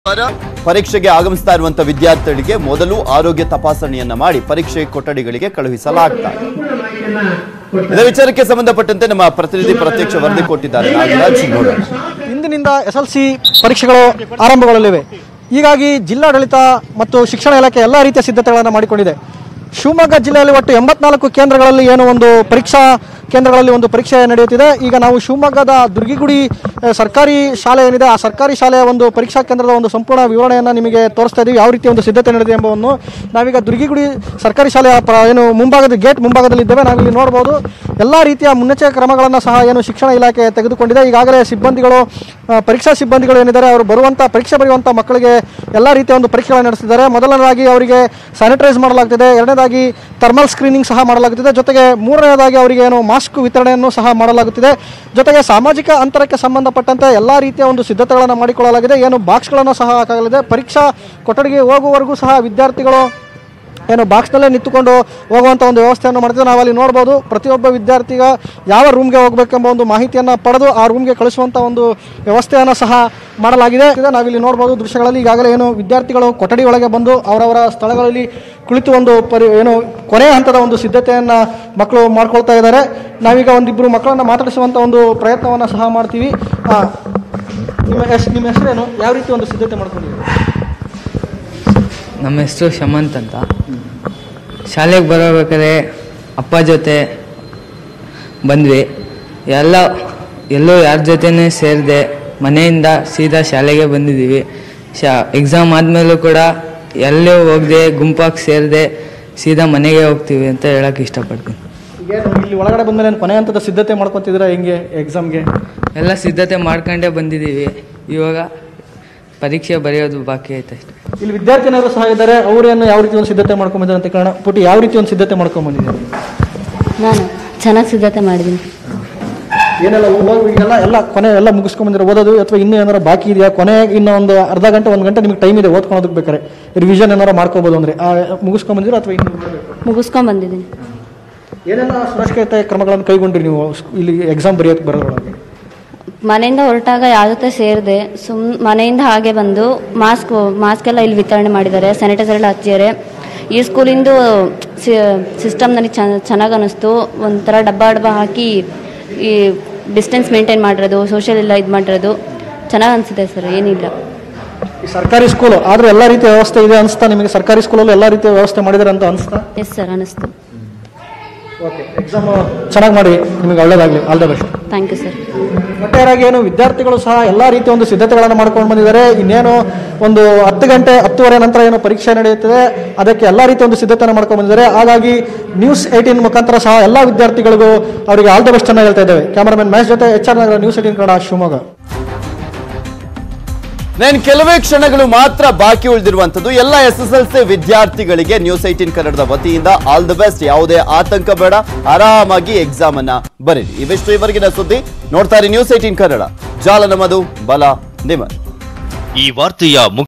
ಪರೀಕ್ಷೆಗೆ ಆಗಮಿಸ್ತಾ ಇರುವಂತ ವಿದ್ಯಾರ್ಥಿಗಳಿಗೆ ಮೊದಲು ಆರೋಗ್ಯ ತಪಾಸಣೆಯನ್ನ ಮಾಡಿ ಪರೀಕ್ಷೆ ಕೊಠಡಿಗಳಿಗೆ ಕಳುಹಿಸಲಾಗ್ತಾ ಇದೆ ಇದೇ ವಿಚಾರಕ್ಕೆ ಸಂಬಂಧಪಟ್ಟಂತೆ ನಮ್ಮ ಪ್ರತಿನಿಧಿ ಪ್ರತ್ಯಕ್ಷ ವರದಿ ಕೊಟ್ಟಿದ್ದಾರೆ ನಾಗರಾಜ್ ನೋಡೋಣ ಇಂದಿನಿಂದ ಎಸ್ ಎಲ್ ಸಿ ಪರೀಕ್ಷೆಗಳು ಆರಂಭಗೊಳ್ಳಲಿವೆ ಹೀಗಾಗಿ ಜಿಲ್ಲಾಡಳಿತ ಮತ್ತು ಶಿಕ್ಷಣ ಇಲಾಖೆ ಎಲ್ಲ ರೀತಿಯ ಸಿದ್ಧತೆಗಳನ್ನು ಮಾಡಿಕೊಂಡಿದೆ ಶಿವಮೊಗ್ಗ ಜಿಲ್ಲೆಯಲ್ಲಿ ಒಟ್ಟು ಎಂಬತ್ನಾಲ್ಕು ಕೇಂದ್ರಗಳಲ್ಲಿ ಏನು ಒಂದು ಪರೀಕ್ಷಾ ಕೇಂದ್ರಗಳಲ್ಲಿ ಒಂದು ಪರೀಕ್ಷೆ ನಡೆಯುತ್ತಿದೆ ಈಗ ನಾವು ಶಿವಮೊಗ್ಗದ ದುರ್ಗಿಗುಡಿ ಆ, ಸರ್ಕಾರಿ ಶಾಲೆ ಏನಿದೆ ಆ ಸರ್ಕಾರಿ ಶಾಲೆಯ ಒಂದು ಪರೀಕ್ಷಾ ಕೇಂದ್ರದ ಒಂದು ಸಂಪೂರ್ಣ ವಿವರಣೆಯನ್ನು ನಿಮಗೆ ತೋರಿಸ್ತಾ ಇದ್ದೀವಿ ಯಾವ ರೀತಿ ಒಂದು ಸಿದ್ಧತೆ ನಡೆದಿದೆ ಎಂಬುದನ್ನು ನಾವೀಗ ದುರ್ಗಿಗುಡಿ ಸರ್ಕಾರಿ ಶಾಲೆಯ ಪ್ರ- ಏನು ಮುಂಭಾಗದ ಗೇಟ್ ಮುಂಭಾಗದಲ್ಲಿ ಇದ್ದೇವೆ ನಾವಿಲ್ಲಿ ನೋಡ್ಬೋದು ಎಲ್ಲ ರೀತಿಯ ಮುನ್ನೆಚ್ಚರಿಕೆ ಕ್ರಮಗಳನ್ನು ಸಹ ಏನು ಶಿಕ್ಷಣ ಇಲಾಖೆ ತೆಗೆದುಕೊಂಡಿದೆ ಈಗಾಗಲೇ ಸಿಬ್ಬಂದಿಗಳು ಆ, ಪರೀಕ್ಷಾ ಸಿಬ್ಬಂದಿಗಳು ಏನಿದ್ದಾರೆ ಅವರು ಬರುವಂಥ ಪರೀಕ್ಷೆ ಬರೆಯುವಂಥ ಮಕ್ಕಳಿಗೆ ಎಲ್ಲ ರೀತಿಯ ಒಂದು ಪರೀಕ್ಷೆಗಳನ್ನು ನಡೆಸ್ತಿದ್ದಾರೆ ಮೊದಲನೇದಾಗಿ ಅವರಿಗೆ ಸ್ಯಾನಿಟೈಸ್ ಮಾಡಲಾಗ್ತಿದೆ ಎರಡನೇದಾಗಿ ಥರ್ಮಲ್ ಸ್ಕ್ರೀನಿಂಗ್ ಸಹ ಮಾಡಲಾಗುತ್ತಿದೆ ಜೊತೆಗೆ ಮೂರನೇದಾಗಿ ಅವರಿಗೆ ಏನು ಮಾಸ್ಕ್ ವಿತರಣೆಯನ್ನು ಸಹ ಮಾಡಲಾಗುತ್ತಿದೆ ಜೊತೆಗೆ ಸಾಮಾಜಿಕ ಅಂತರಕ್ಕೆ ಸಂಬಂಧಪಟ್ಟಂತೆ ಎಲ್ಲ ರೀತಿಯ ಒಂದು ಸಿದ್ಧತೆಗಳನ್ನು ಮಾಡಿಕೊಳ್ಳಲಾಗಿದೆ ಏನು ಬಾಕ್ಸ್ಗಳನ್ನು ಸಹ ಹಾಕಲಾಗಿದೆ ಪರೀಕ್ಷಾ ಕೊಠಡಿಗೆ ಹೋಗುವವರೆಗೂ ಸಹ ವಿದ್ಯಾರ್ಥಿಗಳು ಏನು ಬಾಕ್ಸ್ನಲ್ಲೇ ನಿಂತುಕೊಂಡು ಹೋಗುವಂಥ ಒಂದು ವ್ಯವಸ್ಥೆಯನ್ನು ಮಾಡ್ತಿದ್ದೆ ನಾವು ಅಲ್ಲಿ ನೋಡ್ಬೋದು ಪ್ರತಿಯೊಬ್ಬ ವಿದ್ಯಾರ್ಥಿಗ ಯಾವ ರೂಮ್ಗೆ ಹೋಗಬೇಕೆಂಬ ಒಂದು ಮಾಹಿತಿಯನ್ನು ಪಡೆದು ಆ ರೂಮ್ಗೆ ಕಳಿಸುವಂಥ ಒಂದು ವ್ಯವಸ್ಥೆಯನ್ನು ಸಹ ಮಾಡಲಾಗಿದೆ ಇದು ನಾವಿಲ್ಲಿ ನೋಡ್ಬೋದು ದೃಶ್ಯಗಳಲ್ಲಿ ಈಗಾಗಲೇ ಏನು ವಿದ್ಯಾರ್ಥಿಗಳು ಕೊಠಡಿ ಒಳಗೆ ಬಂದು ಅವರವರ ಸ್ಥಳಗಳಲ್ಲಿ ಕುಳಿತು ಒಂದು ಪರಿ ಏನು ಕೊನೆಯ ಹಂತದ ಒಂದು ಸಿದ್ಧತೆಯನ್ನು ಮಕ್ಕಳು ಮಾಡ್ಕೊಳ್ತಾ ಇದ್ದಾರೆ ನಾವೀಗ ಒಂದಿಬ್ಬರು ಮಕ್ಕಳನ್ನು ಮಾತಾಡಿಸುವಂಥ ಒಂದು ಪ್ರಯತ್ನವನ್ನು ಸಹ ಮಾಡ್ತೀವಿ ಆ, ನಿಮ್ಮ ಹೆಸ್ ನಿಮ್ಮ ಹೆಸರೇನು ಯಾವ ರೀತಿ ಒಂದು ಸಿದ್ಧತೆ ಮಾಡ್ಕೊಂಡಿದ್ದೀರಿ ನಮ್ಮ ಹೆಸರು ಶಮಂತ್ ಅಂತ ಶಾಲೆಗೆ ಬರಬೇಕಾದ್ರೆ ಅಪ್ಪ ಜೊತೆ ಬಂದ್ವಿ ಎಲ್ಲ ಎಲ್ಲೋ ಯಾರ ಜೊತೆನೇ ಸೇರಿದೆ ಮನೆಯಿಂದ ಸೀದಾ ಶಾಲೆಗೆ ಬಂದಿದ್ದೀವಿ ಶಾ ಎಕ್ಸಾಮ್ ಆದಮೇಲೂ ಕೂಡ ಎಲ್ಲೇ ಹೋಗದೆ ಗುಂಪಾಗಿ ಸೇರಿದೆ ಸೀದಾ ಮನೆಗೆ ಹೋಗ್ತೀವಿ ಅಂತ ಹೇಳಕ್ಕೆ ಇಷ್ಟಪಡ್ತೀನಿ ಈಗೇನು ಇಲ್ಲಿ ಒಳಗಡೆ ಬಂದಮೇಲೆ ಕೊನೆ ಹಂತದ ಸಿದ್ಧತೆ ಮಾಡ್ಕೊತಿದ್ದೀರಾ ಹೆಂಗೆ ಎಕ್ಸಾಮ್ಗೆ ಎಲ್ಲ ಸಿದ್ಧತೆ ಮಾಡ್ಕೊಂಡೇ ಬಂದಿದ್ದೀವಿ ಇವಾಗ ಪರೀಕ್ಷೆ ಬರೆಯೋದು ಬಾಕಿ ಐತೆ ಅಷ್ಟೇ ಇಲ್ಲಿ ವಿದ್ಯಾರ್ಥಿನಿಯರು ಸಹ ಇದ್ದಾರೆ ಅವರೇನು ಯಾವ ರೀತಿ ಒಂದು ಸಿದ್ಧತೆ ಮಾಡ್ಕೊಂಬಂದಿದ್ದಾರೆ ಅಂತ ಕೇಳೋಣ ಪುಟಿ ಯಾವ ರೀತಿ ಒಂದು ಸಿದ್ಧತೆ ಮಾಡ್ಕೊಂಬಂದಿದ್ದಾರೆ ನಾನು ಚೆನ್ನಾಗಿ ಸಿದ್ಧತೆ ಮಾಡಿದ್ದೀನಿ ಏನೆಲ್ಲ ಓದ್- ಈಗೆಲ್ಲ ಎಲ್ಲ ಕೊನೆ ಎಲ್ಲ ಮುಗಿಸ್ಕೊಂಬಂದಿರೋ ಓದೋದು ಅಥವಾ ಇನ್ನೂ ಏನಾರ ಬಾಕಿ ಇದೆಯಾ ಕೊನೆ ಇನ್ನೂ ಒಂದು ಅರ್ಧ ಗಂಟೆ ಒಂದು ಗಂಟೆ ನಿಮಗೆ ಟೈಮ್ ಇದೆ ಓದ್ಕೊಳೋದಕ್ಕೆ ಬೇಕಾರೆ ರಿವಿಷನ್ ಏನಾರ ಮಾಡ್ಕೋಬೋದು ಅಂದರೆ ಮುಗಿಸ್ಕೊಂಬಂದಿರೋ ಅಥವಾ ಇನ್ನು ಮುಗಿಸ್ಕೊಂಡ್ ಬಂದಿದ್ದೀನಿ ಏನೆಲ್ಲ ಸುರಕ್ಷತೆ ಕ್ರಮಗಳನ್ನು ಕೈಗೊಂಡ್ರಿ ನೀವು ಸ್ಕೂ- ಇಲ್ಲಿ ಎಕ್ಸಾಮ್ ಬರೆಯೋಕ್ಕೆ ಬರೋದ್ರೊಳಗೆ ಮನೆಯಿಂದ ಹೊರಟಾಗ ಯಾವ ಜೊತೆ ಸೇರಿದೆ ಸುಮ್ ಮನೆಯಿಂದ ಹಾಗೆ ಬಂದು ಮಾಸ್ಕ್ ಮಾಸ್ಕ್ ಎಲ್ಲ ಇಲ್ಲಿ ವಿತರಣೆ ಮಾಡಿದ್ದಾರೆ ಸ್ಯಾನಿಟೈಸರ್ ಎಲ್ಲ ಹಚ್ಚಿದ್ದಾರೆ ಈ ಸ್ಕೂಲಿಂದು ಸಿಸ್ಟಮ್ ನನಗೆ ಚೆನ್ನಾಗಿ ಅನ್ನಿಸ್ತು ಒಂಥರ ಡಬ್ಬ ಡಬ್ಬ ಹಾಕಿ ಈ ಡಿಸ್ಟೆನ್ಸ್ ಮೇಂಟೈನ್ ಮಾಡಿರೋದು ಸೋಷಿಯಲ್ ಎಲ್ಲ ಇದು ಮಾಡಿರೋದು ಚೆನ್ನಾಗಿ ಅನಿಸುತ್ತೆ ಸರ್ ಏನಿಲ್ಲ ಈ ಸರ್ಕಾರಿ ಸ್ಕೂಲು ಆದರೂ ಎಲ್ಲ ರೀತಿಯ ವ್ಯವಸ್ಥೆ ಇದೆ ಅನಿಸ್ತಾ ನಿಮಗೆ ಸರ್ಕಾರಿ ಸ್ಕೂಲಲ್ಲಿ ಎಲ್ಲ ರೀತಿಯ ವ್ಯವಸ್ಥೆ ಮಾಡಿದ್ದಾರೆ ಅಂತ ಅನಿಸ್ತಾ ಎಸ್ ಸರ್ ಅನ್ನಿಸ್ತು ಓಕೆ ಎಕ್ಸಾಮ್ ಚೆನ್ನಾಗಿ ಮಾಡಿ ನಿಮಗೆ ಒಳ್ಳೇದಾಗಲಿ all the best thank you sir ಒಟ್ಟಾರೆಯಾಗಿ ಏನು ವಿದ್ಯಾರ್ಥಿಗಳು ಸಹ ಎಲ್ಲ ರೀತಿಯ ಒಂದು ಸಿದ್ಧತೆಗಳನ್ನು ಮಾಡ್ಕೊಂಡು ಬಂದಿದ್ದಾರೆ ಇನ್ನೇನು ಒಂದು ಹತ್ತು ಗಂಟೆ ಹತ್ತುವರೆ ನಂತರ ಏನು ಪರೀಕ್ಷೆ ನಡೆಯುತ್ತದೆ ಅದಕ್ಕೆ ಎಲ್ಲ ರೀತಿಯ ಒಂದು ಸಿದ್ಧತೆಯನ್ನು ಮಾಡ್ಕೊಂಡು ಬಂದಿದ್ದಾರೆ ಹಾಗಾಗಿ ನ್ಯೂಸ್ ಏಯ್ಟೀನ್ ಮುಖಾಂತರ ಸಹ ಎಲ್ಲ ವಿದ್ಯಾರ್ಥಿಗಳಿಗೂ ಅವರಿಗೆ ಆಲ್ ದ ಬೆಸ್ಟ್ ಅನ್ನ ಹೇಳ್ತಾ ಇದ್ದೇವೆ ಕ್ಯಾಮರಾಮನ್ ಮ್ಯಾಚ್ ಜೊತೆ ಎಚ್ ಆರ್ ನಗರ ನ್ಯೂಸ್ ಏಯ್ಟೀನ್ ಕನ್ನಡ ಶಿವಮೊಗ್ಗ ನಾನು ಕೆಲವೇ ಕ್ಷಣಗಳು ಮಾತ್ರ ಬಾಕಿ ಉಳಿದಿರುವಂತದ್ದು ಎಲ್ಲ ಎಸ್ ಎಸ್ ಎಲ್ ಸಿ ವಿದ್ಯಾರ್ಥಿಗಳಿಗೆ ನ್ಯೂಸ್ ಏಟೀನ್ ಕನ್ನಡದ ವತಿಯಿಂದ ಆಲ್ ದಿ ಬೆಸ್ಟ್ ಯಾವುದೇ ಆತಂಕ ಬೇಡ ಆರಾಮಾಗಿ ಎಕ್ಸಾಮ್ ಅನ್ನ ಬರೀರಿ ಇವಿಷ್ಟು ಇವರೆಗಿನ ಸುದ್ದಿ ನೋಡ್ತಾ ಇರಿ ನ್ಯೂಸ್ ಏಟೀನ್ ಕನ್ನಡ ಜಾಲ ನಮ್ಮದು ಬಲ ನಿಮ್ಮ ಈ ವಾರ್ತೆಯ ಮುಖ್ಯ